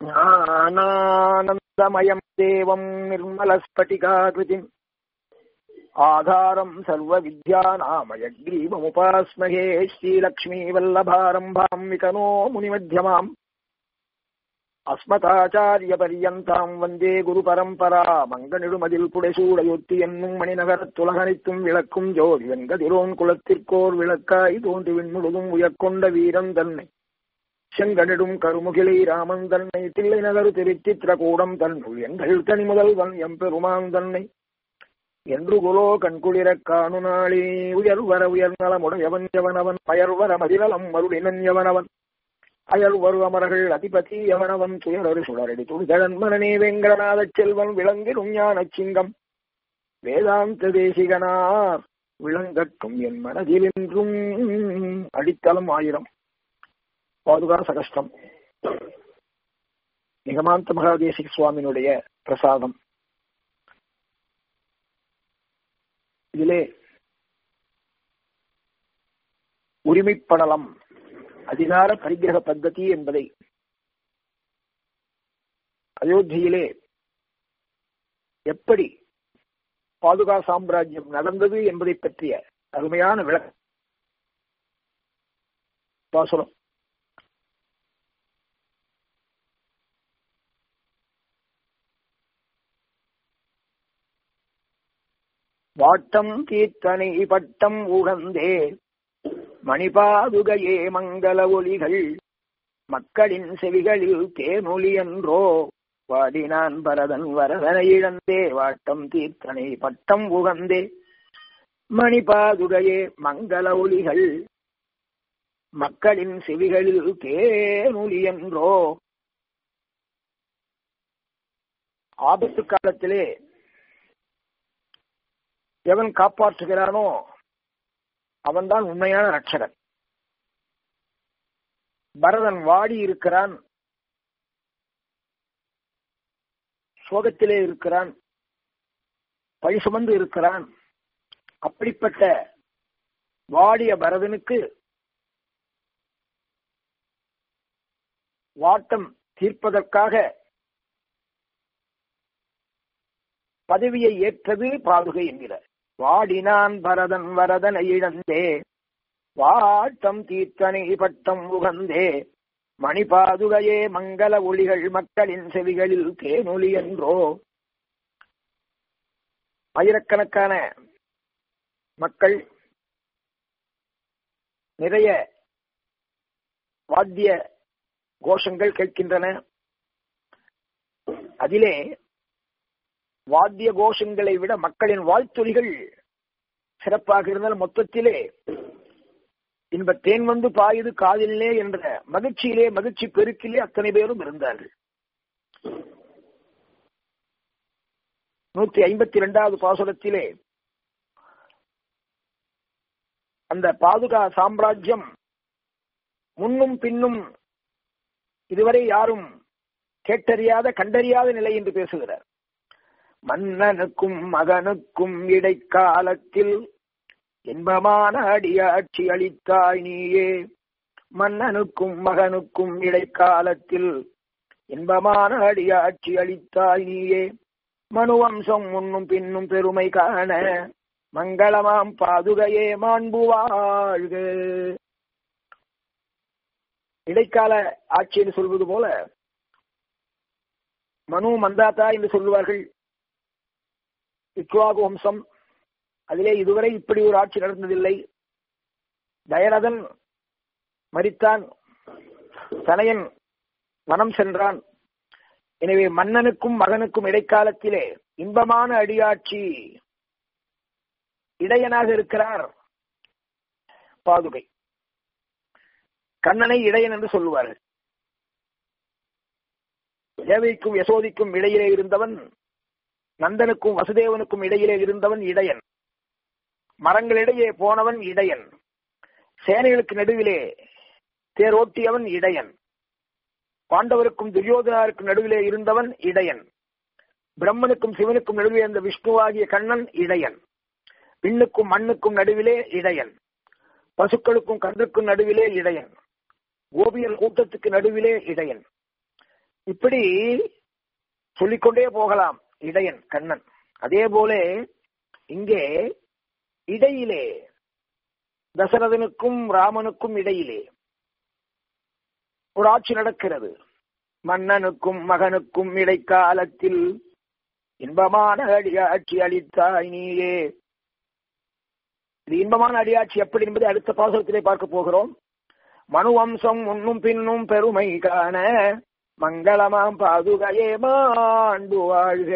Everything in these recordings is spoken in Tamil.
ज्ञानानन्दमयम् देवम् निर्मलस्फटिकाकृतिम् आधारम् सर्वविद्यानामयग्रीवमुपास्महे श्रीलक्ष्मीवल्लभारम्भाम् विकनो मुनिमध्यमाम् அஸ்மதாச்சாரியபரியந்தாம் வந்தே குரு பரம்பரா மங்கனிடுமதில் புடைசூடையொத்தி என்னும் மணிநகரத்துலகனைத்தும் விளக்கும் ஜோதி வெங்கதிரோன் குலத்திற்கோர் விளக்காய் தோன்றி விண்முழுதும் உயர்கொண்ட வீரன் தன்னை செங்கனிடும் கருமுகிலை ராமன் தன்னை தில்லை நகரு திருச்சித்திரகூடம் தன்னுள் எங்கள் தனி முதல்வன் எம்பெருமான் தன்னை என்று குலோ கண்குளிரக் காணு நாளே உயர்வர உயர்நலமுடையவன் எவனவன் பயர்வர மதிநலம் மருளினன் எவனவன் அயல் வரு அமரர்கள் அதிபதி எவனவன் துயரரு சுடரடி துணிதழன் மனநே வெங்கடநாத செல்வன் விளங்கிடும் ஞான சிங்கம் வேதாந்த தேசிகனார் விளங்கட்டும் என் மனதில் என்றும் அடித்தளம் ஆயிரம் பாதுகா சகஸ்டம் நிகமாந்த மகாதேசிக சுவாமியினுடைய பிரசாதம் இதிலே உரிமைப்படலம் அதிகார பரிகிரக பத்ததி என்பதை அயோத்தியிலே எப்படி பாதுகா சாம்ராஜ்யம் நடந்தது என்பதை பற்றிய அருமையான விளக்க பாசுரம் வாட்டம் கீர்த்தனை பட்டம் உகந்தே மணிபாதுகையே மங்கள ஒலிகள் மக்களின் செவிகளில் தேனொலி என்றோ வாடினான் பரதன் வரதனை இழந்தே வாட்டம் தீர்த்தனை பட்டம் உகந்தே மணிபாதுகையே மங்கள ஒலிகள் மக்களின் செவிகளில் தேனொலி என்றோ ஆபத்து காலத்திலே எவன் காப்பாற்றுகிறானோ அவன்தான் உண்மையான ரட்சகன் பரதன் வாடி இருக்கிறான் சோகத்திலே இருக்கிறான் பழி சுமந்து இருக்கிறான் அப்படிப்பட்ட வாடிய பரதனுக்கு வாட்டம் தீர்ப்பதற்காக பதவியை ஏற்றது பாதுகை என்கிறார் வாடினான் பரதன் வரதனை இழந்தே வாட்டம் தீர்த்தனை பட்டம் உகந்தே மணிபாதுகையே மங்கள ஒளிகள் மக்களின் செவிகளில் தேனொலி என்றோ ஆயிரக்கணக்கான மக்கள் நிறைய வாத்திய கோஷங்கள் கேட்கின்றன அதிலே வாத்திய கோஷங்களை விட மக்களின் வாழ்த்தொலிகள் சிறப்பாக இருந்தால் மொத்தத்திலே இன்ப தேன் வந்து பாயுது காதிலே என்ற மகிழ்ச்சியிலே மகிழ்ச்சி பெருக்கிலே அத்தனை பேரும் இருந்தார்கள் நூத்தி ஐம்பத்தி இரண்டாவது பாசுரத்திலே அந்த பாதுகா சாம்ராஜ்யம் முன்னும் பின்னும் இதுவரை யாரும் கேட்டறியாத கண்டறியாத நிலை என்று பேசுகிறார் மன்னனுக்கும் மகனுக்கும் இடைக்காலத்தில் இன்பமான அடியாட்சி அளித்தாய் நீயே மன்னனுக்கும் மகனுக்கும் இடைக்காலத்தில் இன்பமான அடியாட்சி அளித்தாய் நீயே மனுவம்சம் முன்னும் பின்னும் பெருமை காண மங்களமாம் பாதுகையே மாண்பு வாழ்க இடைக்கால ஆட்சி என்று சொல்வது போல மனு மந்தாத்தா என்று சொல்லுவார்கள் இக்வாகு வம்சம் அதிலே இதுவரை இப்படி ஒரு ஆட்சி நடந்ததில்லை தயரதன் மறித்தான் தனையன் வனம் சென்றான் எனவே மன்னனுக்கும் மகனுக்கும் இடைக்காலத்திலே இன்பமான அடியாட்சி இடையனாக இருக்கிறார் பாதுகை கண்ணனை இடையன் என்று சொல்லுவார்கள் தேவைக்கும் யசோதிக்கும் இடையிலே இருந்தவன் நந்தனுக்கும் வசுதேவனுக்கும் இடையிலே இருந்தவன் இடையன் மரங்களிடையே போனவன் இடையன் சேனைகளுக்கு நடுவிலே தேரோட்டியவன் இடையன் பாண்டவருக்கும் துரியோதனாருக்கும் நடுவிலே இருந்தவன் இடையன் பிரம்மனுக்கும் சிவனுக்கும் நடுவிலே இருந்த விஷ்ணுவாகிய கண்ணன் இடையன் விண்ணுக்கும் மண்ணுக்கும் நடுவிலே இடையன் பசுக்களுக்கும் கன்றுக்கும் நடுவிலே இடையன் கோபியர் கூட்டத்துக்கு நடுவிலே இடையன் இப்படி சொல்லிக்கொண்டே போகலாம் இடையன் கண்ணன் அதே போல இங்கே இடையிலே தசரதனுக்கும் ராமனுக்கும் இடையிலே ஒரு ஆட்சி நடக்கிறது மன்னனுக்கும் மகனுக்கும் இடைக்காலத்தில் இன்பமான அடியாட்சி அளித்தாய் நீயே இது இன்பமான அடியாட்சி எப்படி என்பதை அடுத்த பாசகத்திலே பார்க்க போகிறோம் மனு வம்சம் முன்னும் பின்னும் பெருமை காண மங்களமாம் பாதுகையே மாண்பு வாழ்க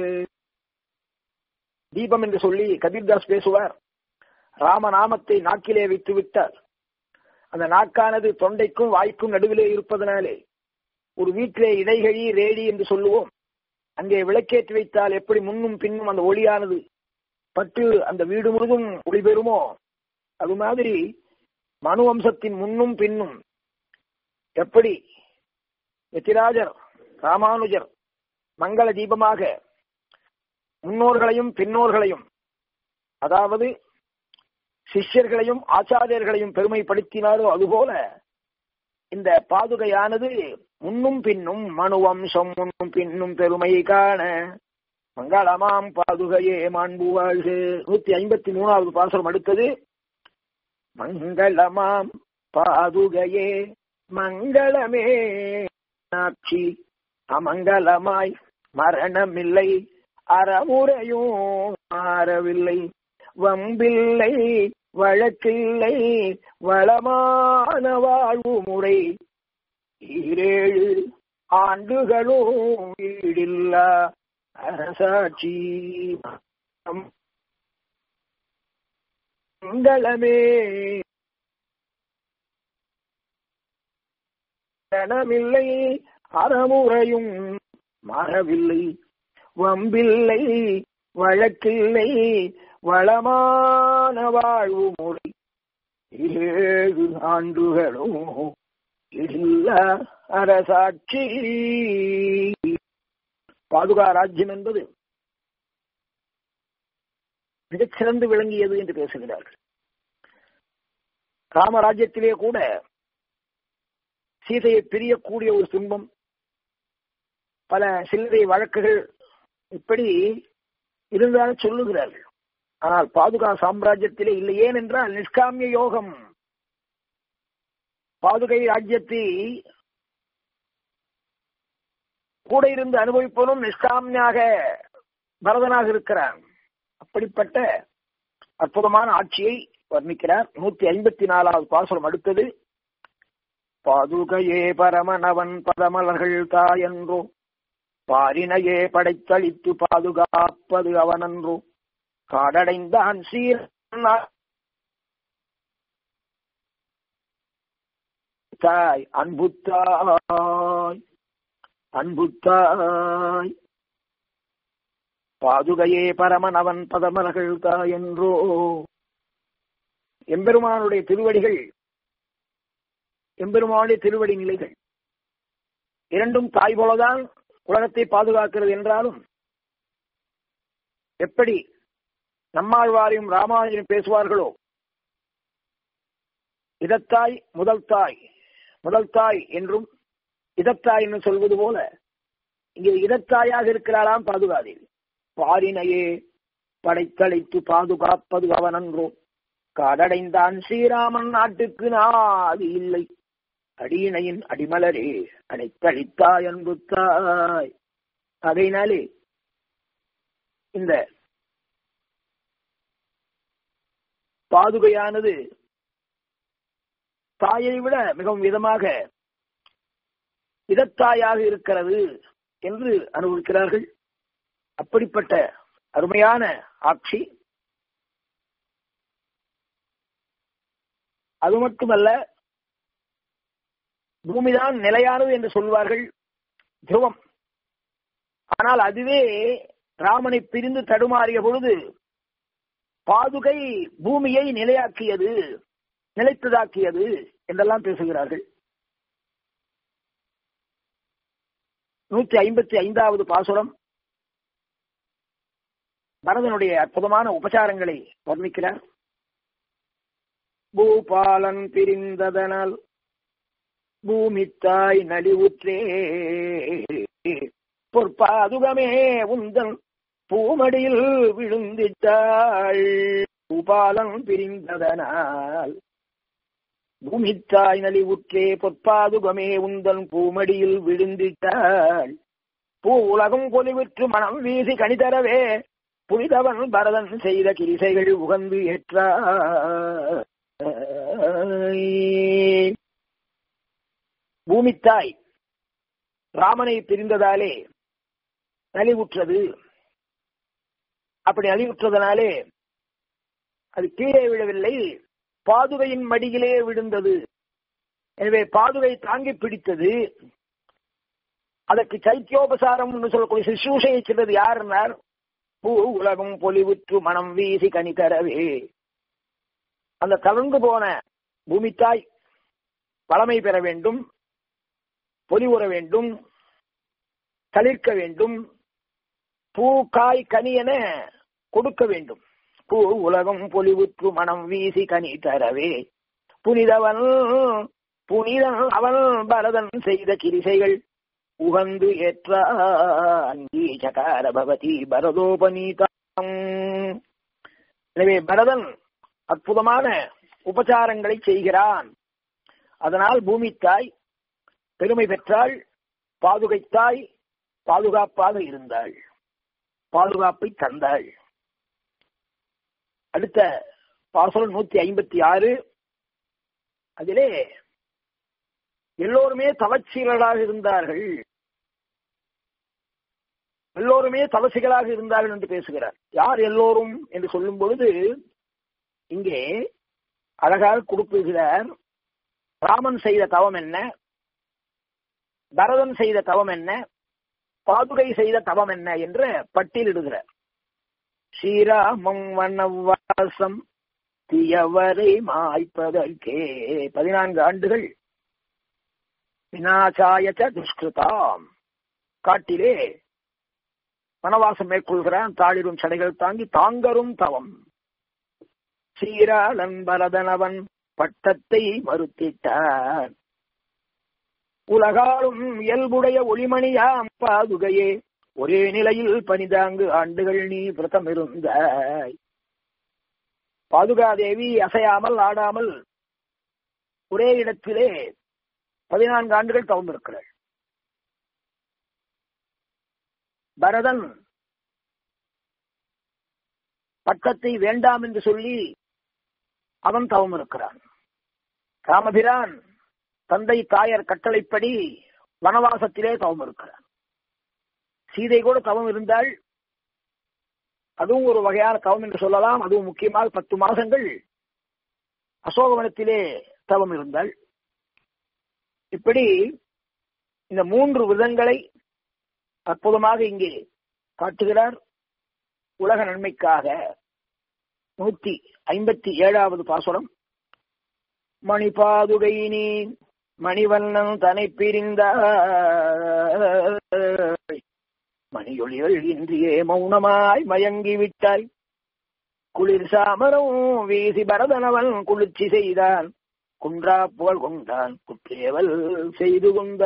தீபம் என்று சொல்லி கபீர்தாஸ் பேசுவார் ராமநாமத்தை நாக்கிலே வைத்து விட்டார் அந்த நாக்கானது தொண்டைக்கும் வாய்க்கும் நடுவிலே இருப்பதனாலே ஒரு வீட்டிலே இடைகழி ரேடி என்று சொல்லுவோம் அங்கே விளக்கேற்றி வைத்தால் எப்படி முன்னும் பின்னும் அந்த ஒளியானது பட்டு அந்த வீடு முழுதும் ஒளி பெறுமோ அது மாதிரி மனு வம்சத்தின் முன்னும் பின்னும் எப்படி எத்திராஜர் ராமானுஜர் மங்கள தீபமாக முன்னோர்களையும் பின்னோர்களையும் அதாவது சிஷ்யர்களையும் ஆச்சாரியர்களையும் பெருமைப்படுத்தினாரோ அதுபோல இந்த பாதுகையானது முன்னும் பின்னும் மனு வம்சம் முன்னும் பின்னும் பெருமை காண மங்களமாம் பாதுகையே மாண்பு வாழ்க நூத்தி ஐம்பத்தி மூணாவது பாசனம் அடுத்தது மங்களமாம் பாதுகையே மங்களமே நாட்சி அமங்கலமாய் மரணமில்லை அறமுறையும் மாறவில்லை வம்பில்லை வழக்கில்லை வளமான வாழ்வு முறை ஈரேழு ஆண்டுகளும் வீடில்லா அரசாட்சி மங்களமே கணமில்லை அறமுறையும் மறவில்லை வம்பில்லை வழக்கில்லை வளமான வாழ்வு முறை ஏழு ஆண்டுகளும் இல்ல அரசாட்சி பாதுகா ராஜ்யம் என்பது மிகச்சிறந்து விளங்கியது என்று பேசுகிறார்கள் ராமராஜ்யத்திலே கூட சீதையை பிரியக்கூடிய ஒரு துன்பம் பல சில்லறை வழக்குகள் இப்படி இருந்தாலும் சொல்லுகிறார்கள் ஆனால் பாதுகா சாம்ராஜ்யத்திலே இல்லை ஏன் என்றால் நிஷ்காமிய யோகம் பாதுகை ராஜ்யத்தை கூட இருந்து அனுபவிப்பவனும் நிஷ்காமியாக பரதனாக இருக்கிறான் அப்படிப்பட்ட அற்புதமான ஆட்சியை வர்ணிக்கிறார் நூத்தி ஐம்பத்தி நாலாவது பாசுரம் அடுத்தது பாதுகையே பரமனவன் பதமலர்கள் தாயன்றோ பாரினையே படைத்தளித்து பாதுகாப்பது அவனன்றோ காடடைந்தான் சீர் தாய் அன்புத்தாய் அன்புத்தாய் பாதுகையே பரமன் அவன் பதமலர்கள் தாய் என்றோ எம்பெருமானுடைய திருவடிகள் எம்பெருமானுடைய திருவடி நிலைகள் இரண்டும் தாய் போலதான் உலகத்தை பாதுகாக்கிறது என்றாலும் எப்படி நம்மாழ்வாரையும் ராமானுஜனும் பேசுவார்களோ இதத்தாய் முதல் தாய் முதல் தாய் என்றும் இதத்தாய் என்று சொல்வது போல இங்கே இதத்தாயாக இருக்கிறாராம் பாதுகாதேவி பாரினையே படைத்தழைத்து பாதுகாப்பது அவனன்றோ காடடைந்தான் ஸ்ரீராமன் நாட்டுக்கு நாது இல்லை அடியினையின் அடிமலரே அனைத்தளித்தாய் அன்பு தாய் அதையினாலே இந்த பாதுகையானது தாயை விட மிகவும் விதமாக இதத்தாயாக இருக்கிறது என்று அனுபவிக்கிறார்கள் அப்படிப்பட்ட அருமையான ஆட்சி அது மட்டுமல்ல பூமிதான் நிலையானது என்று சொல்வார்கள் துருவம் ஆனால் அதுவே ராமனை பிரிந்து தடுமாறிய பொழுது பாதுகை பூமியை நிலையாக்கியது நிலைத்ததாக்கியது என்றெல்லாம் பேசுகிறார்கள் நூற்றி ஐம்பத்தி ஐந்தாவது பாசுரம் பரதனுடைய அற்புதமான உபச்சாரங்களை வர்ணிக்கிறார் பூபாலன் பிரிந்ததனால் பூமி தாய் நலிவுற்றே பொற்பாதுகமே உந்தன் பூமடியில் விழுந்திட்டாள் பூபாலம் பிரிந்ததனால் பூமித்தாய் நலிவுற்றே பொற்பாதுகமே உந்தன் பூமடியில் விழுந்திட்டாள் பூ உலகம் பொலிவிற்று மனம் வீசி கணிதரவே புனிதவன் பரதன் செய்த கிரிசைகள் உகந்து ஏற்றா பூமித்தாய் ராமனை பிரிந்ததாலே நலிவுற்றது அப்படி நலிவுற்றதனாலே அது கீழே விழவில்லை பாதுகையின் மடியிலே விழுந்தது எனவே பாதுகை தாங்கி பிடித்தது அதற்கு சைத்தியோபசாரம் சொல்லக்கூடிய சிசூஷையை சென்றது யாருன்னார் பூ உலகம் பொலிவுற்று மனம் வீசி கனி தரவே அந்த கலந்து போன பூமித்தாய் பழமை பெற வேண்டும் பொலிவுற வேண்டும் தளிர்க்க வேண்டும் பூ காய் கனி என கொடுக்க வேண்டும் பூ உலகம் பொலிவுற்று மனம் வீசி கனி தரவே புனிதவன் புனிதன் அவன் பரதன் செய்த கிரிசைகள் உகந்து ஏற்ற அங்கீச்சகார பவதி பரதோபநீதம் எனவே பரதன் அற்புதமான உபச்சாரங்களை செய்கிறான் அதனால் பூமித்தாய் பெருமை பெற்றாள் பாதுகைத்தாய் பாதுகாப்பாக இருந்தாள் பாதுகாப்பை தந்தாள் அடுத்த பாசனம் நூத்தி ஐம்பத்தி ஆறு அதிலே எல்லோருமே தவச்சீலராக இருந்தார்கள் எல்லோருமே தவசிகளாக இருந்தார்கள் என்று பேசுகிறார் யார் எல்லோரும் என்று சொல்லும் பொழுது இங்கே அழகாக கொடுப்புகிறார் ராமன் செய்த தவம் என்ன பரதன் செய்த தவம் என்ன பாதுகை செய்த தவம் என்ன என்று பட்டியலிடுகிறார் ஸ்ரீராமம் வனவாசம் தீயவரை மாய்ப்பதற்கே பதினான்கு ஆண்டுகள் வினாசாயச்ச துஷ்கிருதாம் காட்டிலே வனவாசம் மேற்கொள்கிறான் தாளிரும் சடைகள் தாங்கி தாங்கரும் தவம் சீராளன் பரதனவன் பட்டத்தை மறுத்திட்டார் உலகாலும் இயல்புடைய ஒளிமணியாம் பாதுகையே ஒரே நிலையில் பனிதாங்கு ஆண்டுகள் நீ விரதம் இருந்தாய் பாதுகாதேவி அசையாமல் ஆடாமல் ஒரே இடத்திலே பதினான்கு ஆண்டுகள் தவம் இருக்கிறாள் பரதன் பட்டத்தை வேண்டாம் என்று சொல்லி அவன் தவம் இருக்கிறான் ராமபிரான் தந்தை தாயர் கட்டளைப்படி வனவாசத்திலே தவம் இருக்கிறான் சீதை கூட தவம் இருந்தால் அதுவும் ஒரு வகையான தவம் என்று சொல்லலாம் அதுவும் முக்கியமாக பத்து மாதங்கள் அசோகவனத்திலே தவம் இருந்தாள் இப்படி இந்த மூன்று விதங்களை அற்புதமாக இங்கே காட்டுகிறார் உலக நன்மைக்காக நூத்தி ஐம்பத்தி ஏழாவது பாசுரம் மணிபாதுகை நீ மணிவண்ணன் தனை பிரிந்த மணியொளிகள் இன்றியே மௌனமாய் மயங்கி விட்டாய் குளிர் சாமரம் வீசி பரதனவன் குளிர்ச்சி செய்தான் குன்றா புகழ் கொண்டான் குற்றேவல் செய்து கொண்ட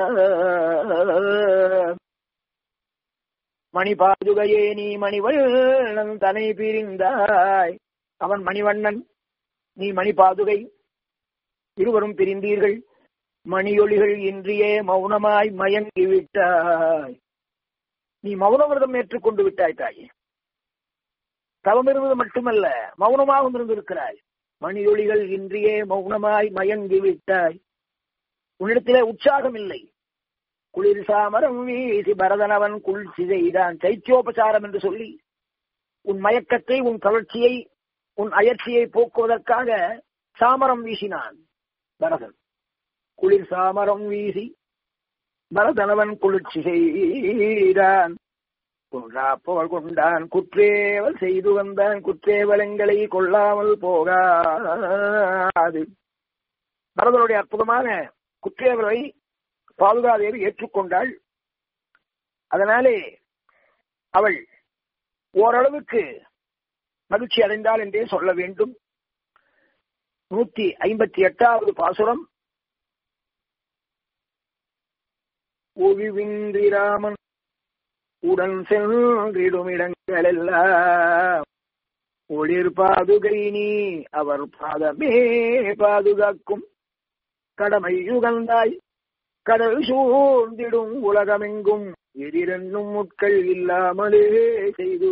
மணிபாதுகையே நீ மணிவண்ணன் தனை பிரிந்தாய் அவன் மணிவண்ணன் நீ மணிபாதுகை இருவரும் பிரிந்தீர்கள் மணியொளிகள் இன்றியே மௌனமாய் மயங்கி விட்டாய் நீ மௌன விரதம் ஏற்றுக்கொண்டு விட்டாய் தாயே தவம் இருந்தது மட்டுமல்ல மௌனமாக இருந்திருக்கிறாய் மணியொளிகள் இன்றியே மௌனமாய் மயங்கி விட்டாய் உன்னிடத்திலே உற்சாகம் இல்லை குளிர் சாமரம் வீசி பரதனவன் குளிர்ச்சி செய்தான் சைத்தியோபசாரம் என்று சொல்லி உன் மயக்கத்தை உன் கவர்ச்சியை உன் அயற்சியை போக்குவதற்காக சாமரம் வீசினான் பரதன் குளிர் சாமரம் வீசி பரதனவன் குளிர்ச்சி செய்தான் குன்றாப்போல் கொண்டான் குற்றேவல் செய்து வந்தான் குற்றேவலங்களை கொள்ளாமல் போகாது பரதனுடைய அற்புதமான குற்றேவலை பாதுகாதேவி ஏற்றுக்கொண்டாள் அதனாலே அவள் ஓரளவுக்கு மகிழ்ச்சி அடைந்தாள் என்றே சொல்ல வேண்டும் நூத்தி ஐம்பத்தி எட்டாவது பாசுரம் ஒழிவின்றி ராமன் உடன் சென்றிடும் இடங்களெல்லாம் ஒளிர் பாதுகை நீ அவர் பாதமே பாதுகாக்கும் கடமை யுகந்தாய் கடல் சூழ்ந்திடும் உலகமெங்கும் எதிரென்னும் முட்கள் இல்லாமலே செய்து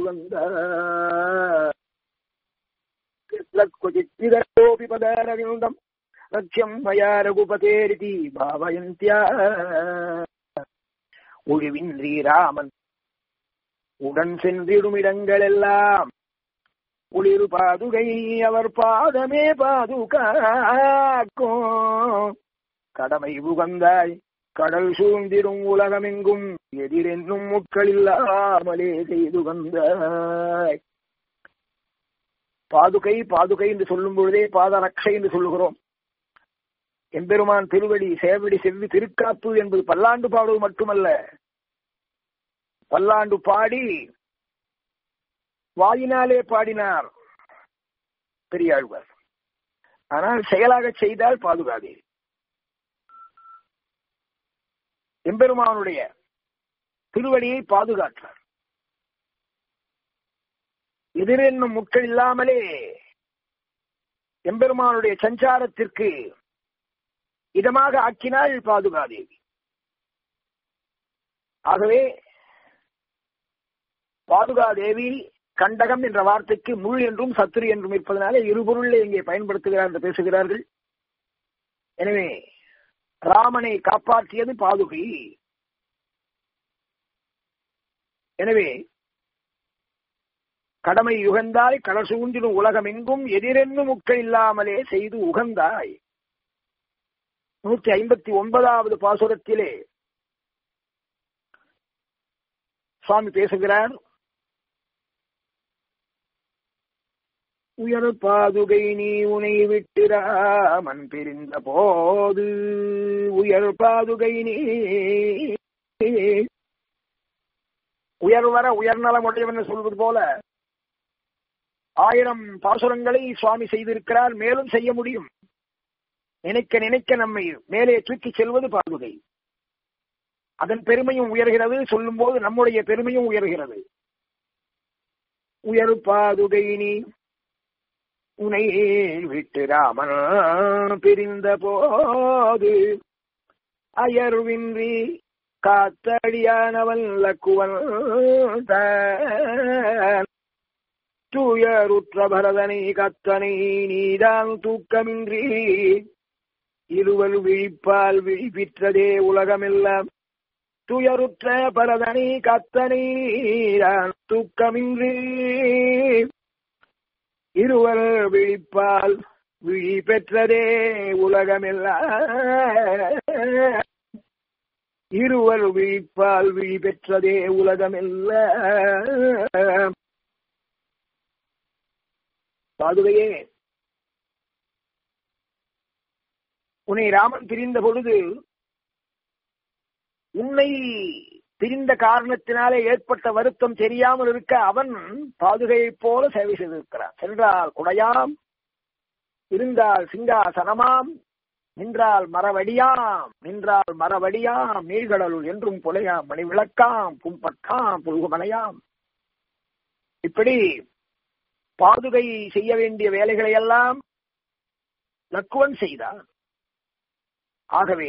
வந்தோபி பதாரவிந்தம் லட்சியம் மயா ரகுபதேரிதி பாவயந்தியா ஒழிவின் ஸ்ரீராமன் உடன் சென்றிடும் இடங்களெல்லாம் ஒளிரு பாதுகை அவர் பாதமே பாதுகாக்கும் கடமை உகந்தாய் கடல் சூழ்ந்திடும் உலகமெங்கும் எதிரென்னும் முட்கள் இல்லாமலே செய்து வந்தாய் பாதுகை பாதுகை என்று சொல்லும் பொழுதே பாதரக்ஷை என்று சொல்லுகிறோம் எம்பெருமான் திருவடி சேவடி செவ்வி திருக்காப்பு என்பது பல்லாண்டு பாடுவது மட்டுமல்ல பல்லாண்டு பாடி வாயினாலே பாடினார் பெரியாழ்வார் ஆனால் செயலாக செய்தால் பாதுகாதே எம்பெருமானுடைய திருவடியை பாதுகாற்றார் எதிரென்னும் முட்கள் இல்லாமலே எம்பெருமானுடைய சஞ்சாரத்திற்கு இதமாக ஆக்கினாள் பாதுகாதேவி ஆகவே பாதுகாதேவி கண்டகம் என்ற வார்த்தைக்கு முள் என்றும் சத்துரு என்றும் இருப்பதனாலே இருபொருளை இங்கே பயன்படுத்துகிறார் என்று பேசுகிறார்கள் எனவே ராமனை காப்பாற்றியது பாதுகை எனவே கடமை யுகந்தாய் கடல் சூழ்ந்திடும் உலகமெங்கும் எதிரென்னும் முக்கள் இல்லாமலே செய்து உகந்தாய் நூற்றி ஐம்பத்தி ஒன்பதாவது பாசுரத்திலே சுவாமி பேசுகிறார் உயர் பாதுகை நீ உனை விட்டு ராமன் பிரிந்த போது உயர் பாதுகை நீ உயர்வர உயர்நலமுடையவன் சொல்வது போல ஆயிரம் பாசுரங்களை சுவாமி செய்திருக்கிறார் மேலும் செய்ய முடியும் நினைக்க நினைக்க நம்மை மேலே தூக்கி செல்வது பாதுகை அதன் பெருமையும் உயர்கிறது சொல்லும் போது நம்முடைய பெருமையும் உயர்கிறது உயர் பாதுகை நீ உனை விட்டு ராமன் பிரிந்த போது அயர்வின்றி காத்தடியானவன் லக்குவன் தூயருற்ற பரதனை கத்தனை நீதான் தூக்கமின்றி இருவர் விழிப்பால் விழிப்பிற்றதே உலகமெல்லாம் துயருற்ற பரதனை கத்தனை நீதான் தூக்கமின்றி இருவர் விழிப்பால் விழி பெற்றதே உலகமெல்லாம் இருவர் விழிப்பால் விழி பெற்றதே உலகமெல்லாம் பாதுகையே உன்னை ராமன் பிரிந்த பொழுது உன்னை பிரிந்த காரணத்தினாலே ஏற்பட்ட வருத்தம் தெரியாமல் இருக்க அவன் பாதுகையைப் போல சேவை செய்திருக்கிறான் சென்றால் குடையாம் இருந்தால் சிங்காசனமாம் நின்றால் மரவடியாம் நின்றால் மரவடியாம் நீழ்கடலுள் என்றும் புலையாம் மணி விளக்காம் பும்பக்காம் புல்குமனையாம் இப்படி பாதுகை செய்ய வேண்டிய வேலைகளை எல்லாம் லக்குவன் செய்தான் ஆகவே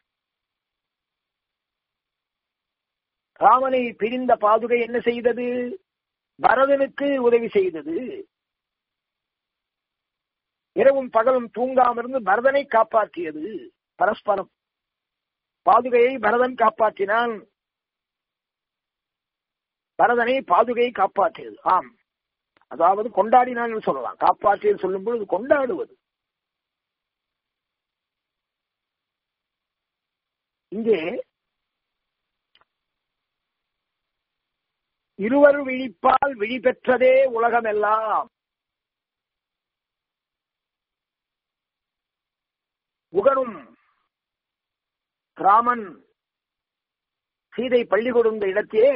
ராமனை பிரிந்த பாதுகை என்ன செய்தது பரதனுக்கு உதவி செய்தது இரவும் பகலும் தூங்காம இருந்து பரதனை காப்பாற்றியது பரஸ்பரம் பாதுகையை பரதன் காப்பாற்றினான் பரதனை பாதுகை காப்பாற்றியது ஆம் அதாவது கொண்டாடினான் சொல்லலாம் காப்பாற்றியது சொல்லும் பொழுது கொண்டாடுவது இங்கே இருவர் விழிப்பால் விழி பெற்றதே உலகமெல்லாம் உகனும் ராமன் சீதை பள்ளி கொடுந்த இடத்திலே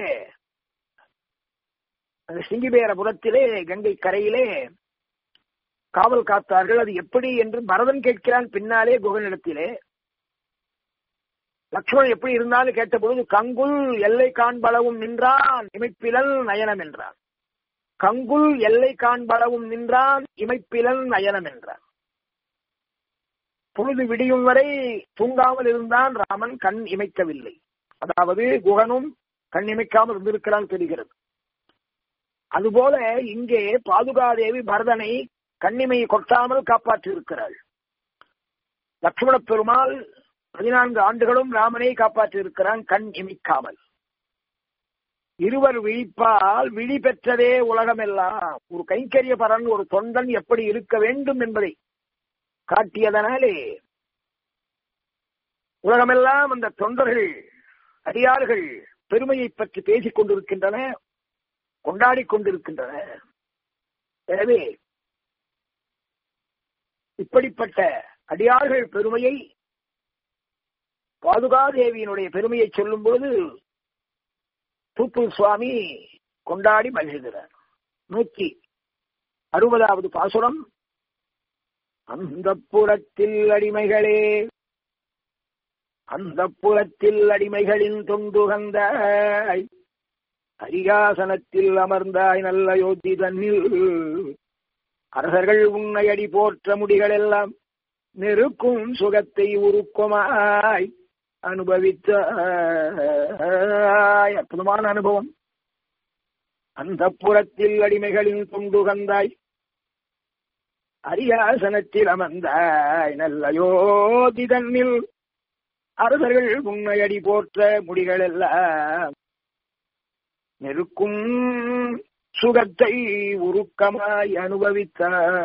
அந்த சிங்கிபேரபுரத்திலே கங்கை கரையிலே காவல் காத்தார்கள் அது எப்படி என்று பரதன் கேட்கிறான் பின்னாலே குகனிடத்திலே லக்ஷ்மணன் எப்படி இருந்தாலும் கேட்ட பொழுது கங்குல் எல்லை காண்பளவும் நின்றான் இமைப்பிலல் நயனம் என்றான் கங்குல் எல்லை காண்பளவும் நின்றான் இமைப்பிலல் நயனம் என்றான் பொழுது விடியும் வரை தூங்காமல் இருந்தான் ராமன் கண் இமைக்கவில்லை அதாவது குகனும் கண் இமைக்காமல் இருந்திருக்கிறான் தெரிகிறது அதுபோல இங்கே பாதுகாதேவி பரதனை கண்ணிமை கொட்டாமல் காப்பாற்றியிருக்கிறாள் லட்சுமண பெருமாள் பதினான்கு ஆண்டுகளும் ராமனை காப்பாற்றியிருக்கிறான் கண் இமைக்காமல் இருவர் விழிப்பால் விழி பெற்றதே உலகமெல்லாம் ஒரு கைங்கரிய பரன் ஒரு தொண்டன் எப்படி இருக்க வேண்டும் என்பதை காட்டியதனாலே உலகமெல்லாம் அந்த தொண்டர்கள் அடியார்கள் பெருமையை பற்றி பேசிக் கொண்டிருக்கின்றன கொண்டாடிக் கொண்டிருக்கின்றன எனவே இப்படிப்பட்ட அடியார்கள் பெருமையை பாதுகாதேவியினுடைய பெருமையை சொல்லும் பொழுது தூப்பூர் சுவாமி கொண்டாடி மகிழ்கிறார் நூற்றி அறுபதாவது பாசுரம் அந்த புறத்தில் அடிமைகளே அந்த புறத்தில் அடிமைகளின் தொண்டுகந்தாய் அரியாசனத்தில் அமர்ந்தாய் நல்ல யோத்தி தன்னில் அரசர்கள் உன்னை அடி போற்ற முடிகள் எல்லாம் நெருக்கும் சுகத்தை உருக்கமாய் அனுபவித்த அற்புதமான அனுபவம் அந்த புறத்தில் அடிமைகளின் தொண்டுகந்தாய் அரியாசனத்தில் அமர்ந்தாய் நல்ல யோதி தன்னில் அரசர்கள் உன்னை அடி போற்ற முடிகள் எல்லாம் நெருக்கும் சுகத்தை உருக்கமாய் அனுபவித்த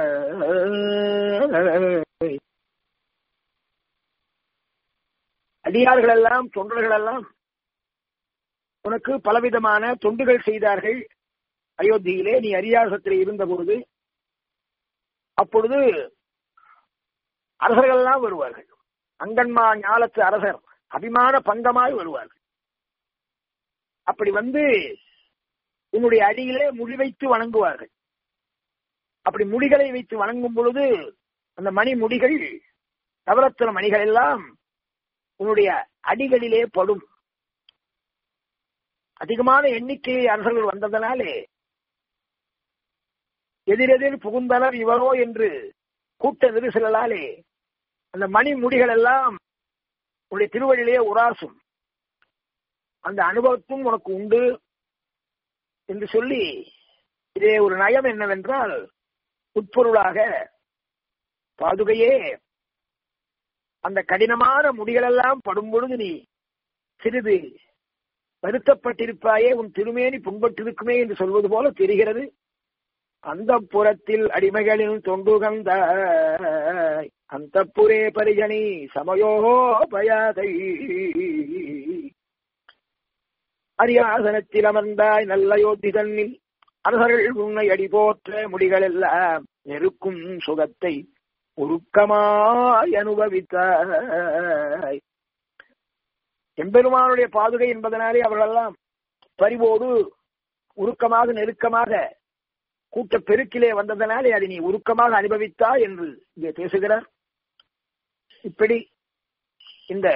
அடியார்கள் எல்லாம் தொண்டர்கள் எல்லாம் உனக்கு பலவிதமான தொண்டுகள் செய்தார்கள் அயோத்தியிலே நீ அரியாசத்தில் இருந்த பொழுது அப்பொழுது அரசர்கள் எல்லாம் வருவார்கள் அங்கன்மா ஞாலத்து அரசர் அபிமான பங்கமாய் வருவார்கள் அப்படி வந்து உன்னுடைய அடியிலே முடி வைத்து வணங்குவார்கள் அப்படி முடிகளை வைத்து வணங்கும் பொழுது அந்த மணி முடிகள் நவரத்தின மணிகள் எல்லாம் உன்னுடைய அடிகளிலே படும் அதிகமான எண்ணிக்கை அரசர்கள் வந்ததனாலே எதிரெதிர் புகுந்தனர் இவரோ என்று கூட்ட நெரிசலாலே அந்த மணி முடிகள் எல்லாம் உன்னுடைய திருவழியிலே உராசும் அந்த அனுபவத்தும் உனக்கு உண்டு என்று சொல்லி இதே ஒரு நயம் என்னவென்றால் உட்பொருளாக பாதுகையே அந்த கடினமான முடிகளெல்லாம் படும் பொழுது நீ சிறிது வருத்தப்பட்டிருப்பாயே உன் திருமேனி புண்பட்டிருக்குமே என்று சொல்வது போல தெரிகிறது அந்த புறத்தில் அடிமைகளின் தொண்டுகந்த அந்த புரே பரிஜனி சமயோபயாதை அரியாசனத்தில் அமர்ந்தாய் நல்ல யோத்தி தன்னில் அரசர்கள் உன்னை அடி போற்ற முடிகள் எல்லாம் நெருக்கும் சுகத்தை உருக்கமாய் அனுபவித்தாய் எம்பெருமானுடைய பாதுகை என்பதனாலே அவர்களெல்லாம் பரிவோடு உருக்கமாக நெருக்கமாக கூட்ட பெருக்கிலே வந்ததனாலே அதை நீ உருக்கமாக அனுபவித்தா என்று இங்கே பேசுகிறார் இப்படி இந்த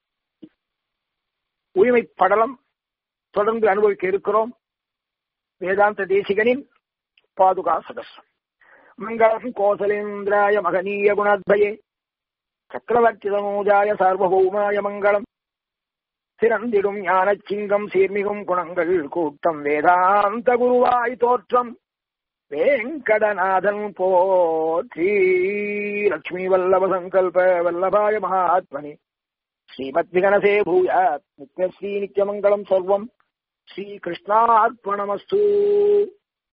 உரிமை படலம் தொடர்ந்து அனுபவிக்க இருக்கிறோம் வேதாந்த தேசிகனின் பாதுகா சதஸ்ரம் மங்களம் கோசலேந்திராய மகனீய குணாத்பயே சக்கரவர்த்தி தனூஜாய சார்வபௌமாய மங்களம் சிறந்திடும் ஞானச் சிங்கம் சீர்மிகும் குணங்கள் கூட்டம் வேதாந்த குருவாய் தோற்றம் வேங்கடநாதன் போற்றி லக்ஷ்மி வல்லப சங்கல்ப வல்லபாய மகாத்மனி ஸ்ரீமத் விகனசே பூயாத் நித்யஸ்ரீ நித்யமங்கலம் சர்வம் ஸ்ரீகிருஷ்ணார்ப்பணமஸ்து